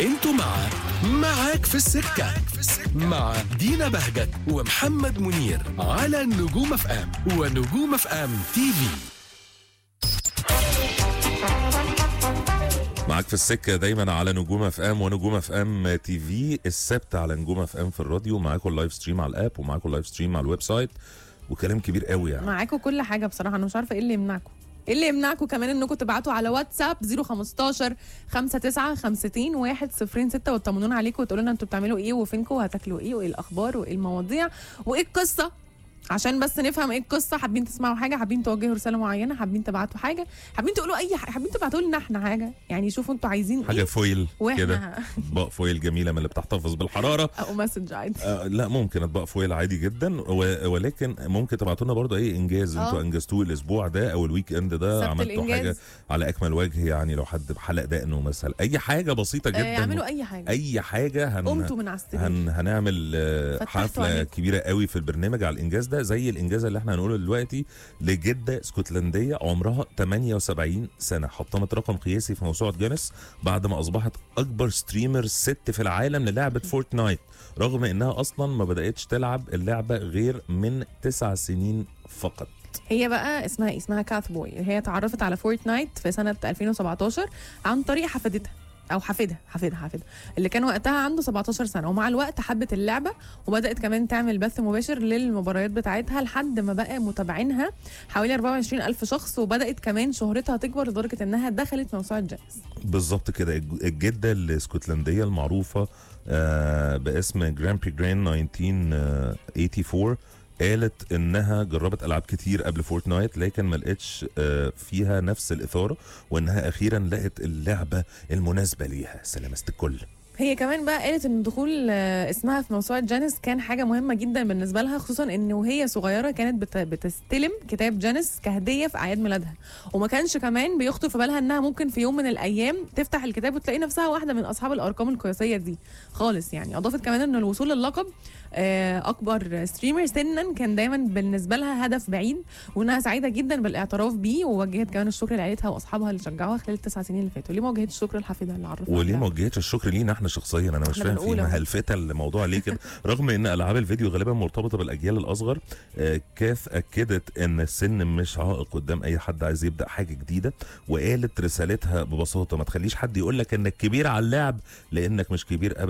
انتوا مع معاك في السكة مع دينا بهجت ومحمد منير على نجوم اف ام ونجوم اف ام تي في معاك في السكه دايما على نجوم اف ام ونجوم اف ام تي في السبت على نجوم اف ام في الراديو معاكم اللايف ستريم على الاب ومعاكم اللايف ستريم على الويب سايت وكلام كبير قوي يعني معاكم كل حاجه بصراحه انا مش عارفه ايه اللي يمنعكم ايه اللي يمنعكم كمان انكم تبعتوا على واتساب 015 59 50 106 وتطمنونا عليكم وتقولوا لنا انتوا بتعملوا ايه وفينكم وهتاكلوا ايه وايه الاخبار وايه المواضيع وايه القصه عشان بس نفهم ايه القصه حابين تسمعوا حاجه حابين توجهوا رساله معينه حابين تبعتوا حاجه حابين تقولوا اي حاجه حابين تبعتوا لنا احنا حاجه يعني شوفوا انتوا عايزين حاجه ايه فويل كده واحنا اطباق فويل جميله من اللي بتحتفظ بالحراره او مسج عادي آه لا ممكن اطباق فويل عادي جدا و- ولكن ممكن تبعتوا لنا برضه اي انجاز آه. انتوا انجزتوه الاسبوع ده او الويك اند ده سبت عملتوا الإنجاز. حاجه على اكمل وجه يعني لو حد بحلق دقنه مثلا اي حاجه بسيطه آه، جدا اعملوا اي حاجه اي حاجه هن قمتوا من على السرير هن هنعمل آه، فتحتوا حفله عليكم. كبيره قوي في البرنامج على الانجاز ده زي الانجاز اللي احنا هنقوله دلوقتي لجده اسكتلنديه عمرها 78 سنه حطمت رقم قياسي في موسوعه جينيس بعد ما اصبحت اكبر ستريمر ست في العالم للعبه فورتنايت رغم انها اصلا ما بداتش تلعب اللعبه غير من تسع سنين فقط هي بقى اسمها إيه؟ اسمها كاث بوي هي اتعرفت على فورتنايت في سنه 2017 عن طريق حفيدتها او حفيدها حفيدها حفيدها اللي كان وقتها عنده 17 سنه ومع الوقت حبت اللعبه وبدات كمان تعمل بث مباشر للمباريات بتاعتها لحد ما بقى متابعينها حوالي 24 الف شخص وبدات كمان شهرتها تكبر لدرجه انها دخلت موسوعه جينيس بالظبط كده الج- الجده الاسكتلنديه المعروفه آه، باسم جراند بري جرين 1984 قالت انها جربت العاب كتير قبل فورتنايت لكن ما لقتش آه، فيها نفس الاثاره وانها اخيرا لقت اللعبه المناسبه ليها سلامه الكل هي كمان بقى قالت ان دخول آه، اسمها في موسوعه جانيس كان حاجه مهمه جدا بالنسبه لها خصوصا ان وهي صغيره كانت بت- بتستلم كتاب جانيس كهديه في اعياد ميلادها وما كانش كمان بيخطر في بالها انها ممكن في يوم من الايام تفتح الكتاب وتلاقي نفسها واحده من اصحاب الارقام القياسيه دي خالص يعني اضافت كمان ان الوصول للقب آه، اكبر ستريمر سنا كان دايما بالنسبه لها هدف بعيد وانها سعيده جدا بالاعتراف بيه ووجهت كمان الشكر لعيلتها واصحابها اللي شجعوها خلال التسع سنين اللي فاتوا ليه ما وجهتش الشكر لحفيدها اللي عرفها وليه ما عليها؟ وجهتش الشكر لينا احنا شخصيا انا مش احنا فاهم في بنقول أهو. مهلفته الموضوع ليه كده رغم ان العاب الفيديو غالبا مرتبطه بالاجيال الاصغر آه، كاث اكدت ان السن مش عائق قدام اي حد عايز يبدا حاجه جديده وقالت رسالتها ببساطه ما تخليش حد يقول لك انك كبير على اللعب لانك مش كبير ابدا